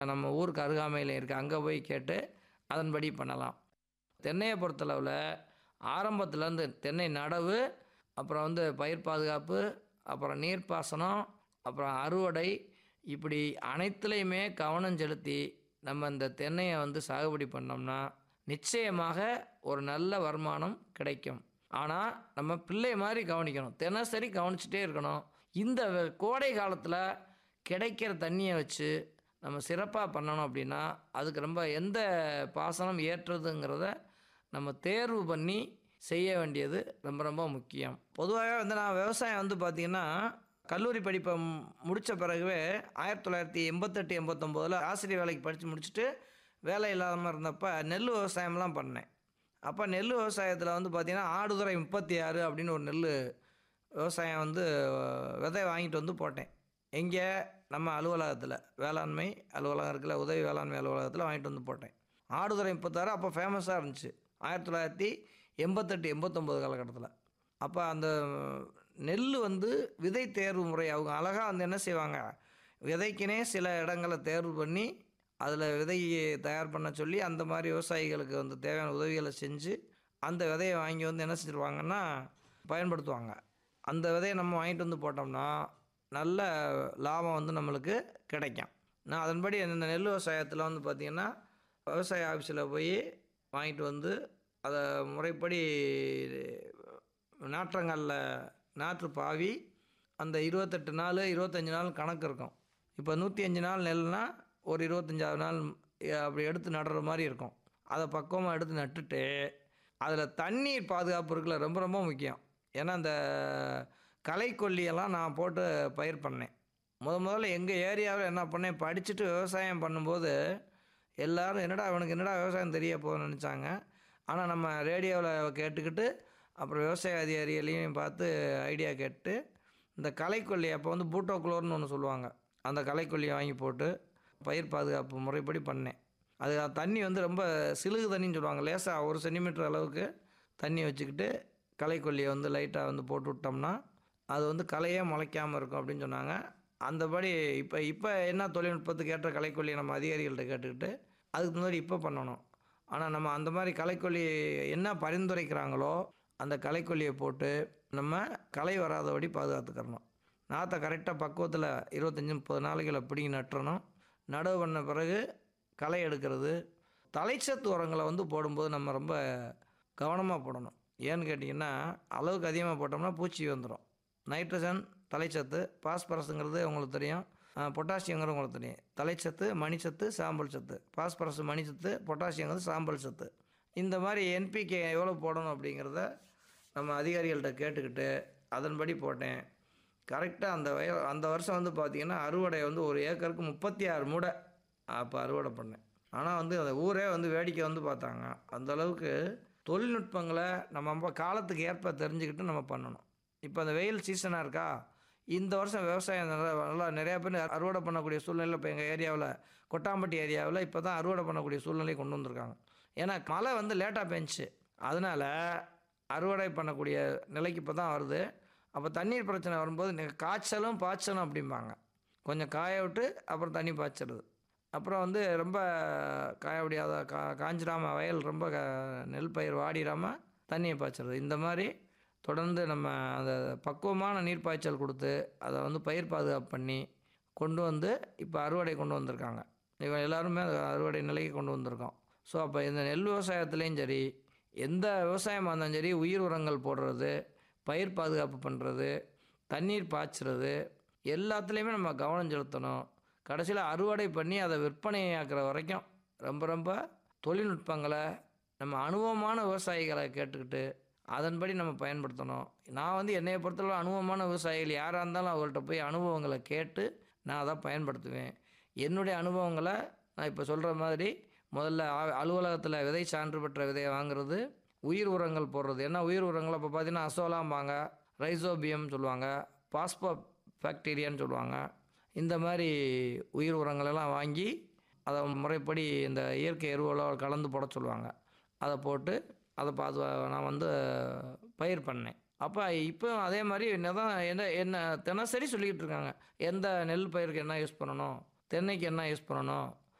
நம்ம ஊருக்கு அருகாமையில் இருக்குது அங்கே போய் கேட்டு அதன்படி பண்ணலாம் தென்னையை பொறுத்தளவில் ஆரம்பத்துலேருந்து தென்னை நடவு அப்புறம் வந்து பயிர் பாதுகாப்பு அப்புறம் நீர்ப்பாசனம் அப்புறம் அறுவடை இப்படி அனைத்துலேயுமே கவனம் செலுத்தி நம்ம இந்த தென்னையை வந்து சாகுபடி பண்ணோம்னா நிச்சயமாக ஒரு நல்ல வருமானம் கிடைக்கும் ஆனால் நம்ம பிள்ளை மாதிரி கவனிக்கணும் தினசரி கவனிச்சிட்டே இருக்கணும் இந்த வெ- கோடை காலத்தில் கிடைக்கிற தண்ணியை வச்சு நம்ம சிறப்பாக பண்ணணும் அப்படின்னா அதுக்கு ரொம்ப எந்த பாசனம் ஏற்றுறதுங்கிறத நம்ம தேர்வு பண்ணி செய்ய வேண்டியது ரொம்ப ரொம்ப முக்கியம் பொதுவாகவே வந்து நான் விவசாயம் வந்து பார்த்திங்கன்னா கல்லூரி படிப்பை முடித்த பிறகுவே ஆயிரத்தி தொள்ளாயிரத்தி எண்பத்தெட்டு எண்பத்தொம்போதில் ஆசிரியர் வேலைக்கு படித்து முடிச்சுட்டு வேலை இல்லாமல் இருந்தப்போ நெல் விவசாயம்லாம் பண்ணேன் அப்போ நெல் விவசாயத்தில் வந்து பார்த்திங்கன்னா ஆடுதுறை முப்பத்தி ஆறு அப்படின்னு ஒரு நெல் விவசாயம் வந்து அஹ், விதை வாங்கிட்டு வந்து போட்டேன் எங்கே நம்ம அலுவலகத்தில் வேளாண்மை அலுவலகம் இருக்குல்ல உதவி வேளாண்மை அலுவலகத்தில் வாங்கிட்டு வந்து போட்டேன் ஆடுதுறை முப்பத்தாறு அப்போ ஃபேமஸாக இருந்துச்சு ஆயிரத்தி தொள்ளாயிரத்தி எண்பத்தெட்டு எண்பத்தொம்போது காலகட்டத்தில் அப்போ அந்த நெல் வந்து விதை தேர்வு முறை அவங்க அழகாக வந்து என்ன செய்வாங்க விதைக்குனே சில இடங்களை தேர்வு பண்ணி அதில் விதையை தயார் பண்ண சொல்லி அந்த மாதிரி விவசாயிகளுக்கு வந்து தேவையான உதவிகளை செஞ்சு அந்த விதையை வாங்கி வந்து என்ன செஞ்சுருவாங்கன்னா பயன்படுத்துவாங்க அந்த விதையை நம்ம வாங்கிட்டு வந்து போட்டோம்னா நல்ல லாபம் வந்து நம்மளுக்கு கிடைக்கும் நான் அதன்படி இந்த நெல் விவசாயத்தில் வந்து பார்த்திங்கன்னா விவசாய ஆஃபீஸில் போய் வாங்கிட்டு வந்து அதை முறைப்படி நாற்றங்களில் நாற்று பாவி அந்த இருபத்தெட்டு நாள் இருபத்தஞ்சி நாள் கணக்கு இருக்கும் இப்போ நூற்றி அஞ்சு நாள் நெல்னா ஒரு இருபத்தஞ்சாவது நாள் அஹ், அப்படி எடுத்து நடுற மாதிரி இருக்கும் அதை பக்குவமாக எடுத்து நட்டுட்டு அதில் தண்ணீர் பாதுகாப்பு இருக்குல்ல ரொம்ப ரொம்ப முக்கியம் ஏன்னா அந்த களைக்கொல்லியெல்லாம் நான் போட்டு பயிர் பண்ணேன் முத முதல்ல எங்கள் ஏரியாவில் என்ன பண்ணேன் படிச்சுட்டு விவசாயம் பண்ணும்போது எல்லாரும் என்னடா அவனுக்கு என்னடா விவசாயம் தெரிய போகுதுன்னு நினச்சாங்க ஆனால் நம்ம ரேடியோவில் கேட்டுக்கிட்டு அப்புறம் விவசாய அதிகாரிகளையும் பார்த்து ஐடியா கேட்டு இந்த களைக்கொல்லி அப்போ வந்து பூட்டோக்குளோர்னு ஒன்று சொல்லுவாங்க அந்த களைக்கொல்லியை வாங்கி போட்டு பயிர் பாதுகாப்பு முறைப்படி பண்ணேன் அது தண்ணி வந்து ரொம்ப சிலுகு தண்ணின்னு சொல்லுவாங்க லேசாக ஒரு சென்டிமீட்டர் அளவுக்கு தண்ணி வச்சுக்கிட்டு களைக்கொல்லியை வந்து லைட்டாக வந்து போட்டு விட்டோம்னா அது வந்து களையே முளைக்காமல் இருக்கும் அப்படின்னு சொன்னாங்க அந்தபடி இப்போ இப்போ என்ன தொழில்நுட்பத்துக்கு ஏற்ற களைக்கொல்லியை நம்ம அதிகாரிகள்கிட்ட கேட்டுக்கிட்டு அதுக்கு முன்னாடி இப்போ பண்ணணும் ஆனால் நம்ம அந்த மாதிரி களைக்கொல்லி என்ன பரிந்துரைக்கிறாங்களோ அந்த களைக்கொல்லியை போட்டு நம்ம களை வராதபடி பாதுகாத்துக்கிறணும் நாற்றை கரெக்டாக பக்குவத்தில் இருபத்தஞ்சி முப்பது நாளைக்குள்ள பிடிங்கி நட்டுறணும் நடவு பண்ண பிறகு களை எடுக்கிறது தலைச்சத்து உரங்களை வந்து போடும்போது நம்ம ரொம்ப கவனமாக போடணும் ஏன்னு கேட்டிங்கன்னா அளவுக்கு அதிகமாக போட்டோம்னா பூச்சி வந்துடும் நைட்ரஜன் தலைச்சத்து பாஸ்பரஸுங்கிறது உங்களுக்கு தெரியும் பொட்டாசியங்கிறது உங்களுக்கு தெரியும் தலைச்சத்து மணிச்சத்து சாம்பல் சத்து பாஸ்பரஸ் மணிச்சத்து பொட்டாசியங்கிறது சாம்பல் சத்து இந்த மாதிரி என்பிகே எவ்வளோ போடணும் அப்படிங்கிறத நம்ம அதிகாரிகள்கிட்ட கேட்டுக்கிட்டு அதன்படி போட்டேன் கரெக்டாக அந்த வய அந்த வருஷம் வந்து பார்த்திங்கன்னா அறுவடை வந்து ஒரு ஏக்கருக்கு முப்பத்தி ஆறு மூடை அப்போ அறுவடை பண்ணேன் ஆனால் வந்து அந்த ஊரே வந்து வேடிக்கை வந்து பார்த்தாங்க அந்த அளவுக்கு தொழில்நுட்பங்களை நம்ம ரொம்ப காலத்துக்கு ஏற்ப தெரிஞ்சுக்கிட்டு நம்ம பண்ணணும் இப்போ அந்த வெயில் சீசனாக இருக்கா இந்த வருஷம் விவசாயம் நல்லா நல்லா நிறையா பேர் அறுவடை பண்ணக்கூடிய சூழ்நிலை இப்போ எங்கள் ஏரியாவில் கொட்டாம்பட்டி ஏரியாவில் இப்போ தான் அறுவடை பண்ணக்கூடிய சூழ்நிலை கொண்டு வந்திருக்காங்க ஏன்னா மழை வந்து லேட்டாக பெஞ்சுச்சு அதனால் அறுவடை பண்ணக்கூடிய நிலைக்கு இப்போ தான் வருது அப்போ தண்ணீர் பிரச்சனை வரும்போது நீ காய்ச்சலும் பாய்ச்சலும் அப்படிம்பாங்க கொஞ்சம் காய விட்டு அப்புறம் தண்ணி பாய்ச்சிடுது அப்புறம் வந்து ரொம்ப காய முடியாத கா காஞ்சிடாமல் வயல் ரொம்ப க நெல் பயிர் வாடிடாமல் தண்ணியை பாய்ச்சிடுது இந்த மாதிரி தொடர்ந்து நம்ம அந்த பக்குவமான நீர் பாய்ச்சல் கொடுத்து அதை வந்து பயிர் பாதுகாப்பு பண்ணி கொண்டு வந்து இப்போ அறுவடை கொண்டு வந்திருக்காங்க இவன் எல்லாருமே அது அறுவடை நிலைக்கு கொண்டு வந்திருக்கோம் ஸோ அப்போ இந்த நெல் விவசாயத்துலேயும் சரி எந்த விவசாயமாக இருந்தாலும் சரி உயிர் உரங்கள் போடுறது பயிர் பாதுகாப்பு பண்ணுறது தண்ணீர் பாய்ச்சுறது எல்லாத்துலேயுமே நம்ம கவனம் செலுத்தணும் கடைசியில் அறுவடை பண்ணி அதை விற்பனையாக்குற வரைக்கும் ரொம்ப ரொம்ப தொழில்நுட்பங்களை நம்ம அனுபவமான விவசாயிகளை கேட்டுக்கிட்டு அதன்படி நம்ம பயன்படுத்தணும் நான் வந்து என்னைய பொறுத்தளவு அனுபவமான விவசாயிகள் யாராக இருந்தாலும் அவங்கள்ட்ட போய் அனுபவங்களை கேட்டு நான் அதை பயன்படுத்துவேன் என்னுடைய அனுபவங்களை நான் இப்போ சொல்கிற மாதிரி முதல்ல அ- அலுவலகத்தில் விதை சான்று பெற்ற விதையை வாங்குறது உயிர் உரங்கள் போடுறது ஏன்னா உயிர் உரங்கள் இப்போ பார்த்தீங்கன்னா அசோலாம்பாங்க ரைசோபியம் சொல்லுவாங்க பாஸ்போ பாக்டீரியான்னு சொல்லுவாங்க இந்த மாதிரி உயிர் உரங்களெல்லாம் வாங்கி அதை முறைப்படி இந்த இயற்கை எருவோட கலந்து போட சொல்லுவாங்க அதை போட்டு அதை பார்த்து நான் வந்து பயிர் பண்ணேன் அப்போ இப்போ அதே மாதிரி என்ன தான் என்ன என்ன தினசரி சொல்லிக்கிட்டு இருக்காங்க எந்த நெல் பயிருக்கு என்ன யூஸ் பண்ணணும் தென்னைக்கு என்ன யூஸ் பண்ணணும்